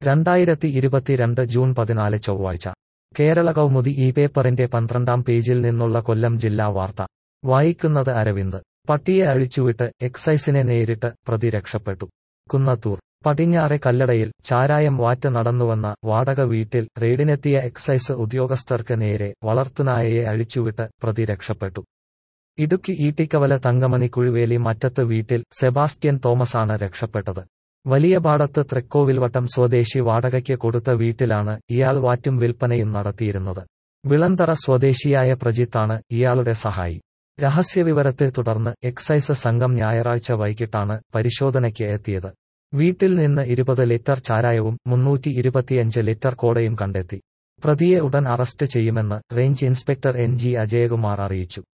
രണ്ടായിരത്തി ഇരുപത്തിരണ്ട് ജൂൺ പതിനാല് ചൊവ്വാഴ്ച കേരള കൗമുദി ഈ പേപ്പറിന്റെ പന്ത്രണ്ടാം പേജിൽ നിന്നുള്ള കൊല്ലം ജില്ലാ വാർത്ത വായിക്കുന്നത് അരവിന്ദ് പട്ടിയെ അഴിച്ചുവിട്ട് എക്സൈസിനെ നേരിട്ട് പ്രതി രക്ഷപ്പെട്ടു കുന്നത്തൂർ പടിഞ്ഞാറെ കല്ലടയിൽ ചാരായം വാറ്റ് നടന്നുവന്ന വാടക വീട്ടിൽ റെയ്ഡിനെത്തിയ എക്സൈസ് ഉദ്യോഗസ്ഥർക്ക് നേരെ വളർത്തുനായയെ അഴിച്ചുവിട്ട് പ്രതി രക്ഷപ്പെട്ടു ഇടുക്കി ഈട്ടിക്കവല തങ്കമണി കുഴുവേലി മറ്റത്ത് വീട്ടിൽ സെബാസ്റ്റ്യൻ തോമസാണ് രക്ഷപ്പെട്ടത് വലിയ പാടത്ത് തൃക്കോവിൽവട്ടം സ്വദേശി വാടകയ്ക്ക് കൊടുത്ത വീട്ടിലാണ് ഇയാൾ വാറ്റും വിൽപ്പനയും നടത്തിയിരുന്നത് വിളന്തറ സ്വദേശിയായ പ്രജിത്താണ് ഇയാളുടെ സഹായി രഹസ്യവിവരത്തെ തുടർന്ന് എക്സൈസ് സംഘം ഞായറാഴ്ച വൈകിട്ടാണ് പരിശോധനയ്ക്ക് എത്തിയത് വീട്ടിൽ നിന്ന് ഇരുപത് ലിറ്റർ ചാരായവും മുന്നൂറ്റി ഇരുപത്തിയഞ്ച് ലിറ്റർ കോടയും കണ്ടെത്തി പ്രതിയെ ഉടൻ അറസ്റ്റ് ചെയ്യുമെന്ന് range inspector N G Ajayakumar അറിയിച്ചു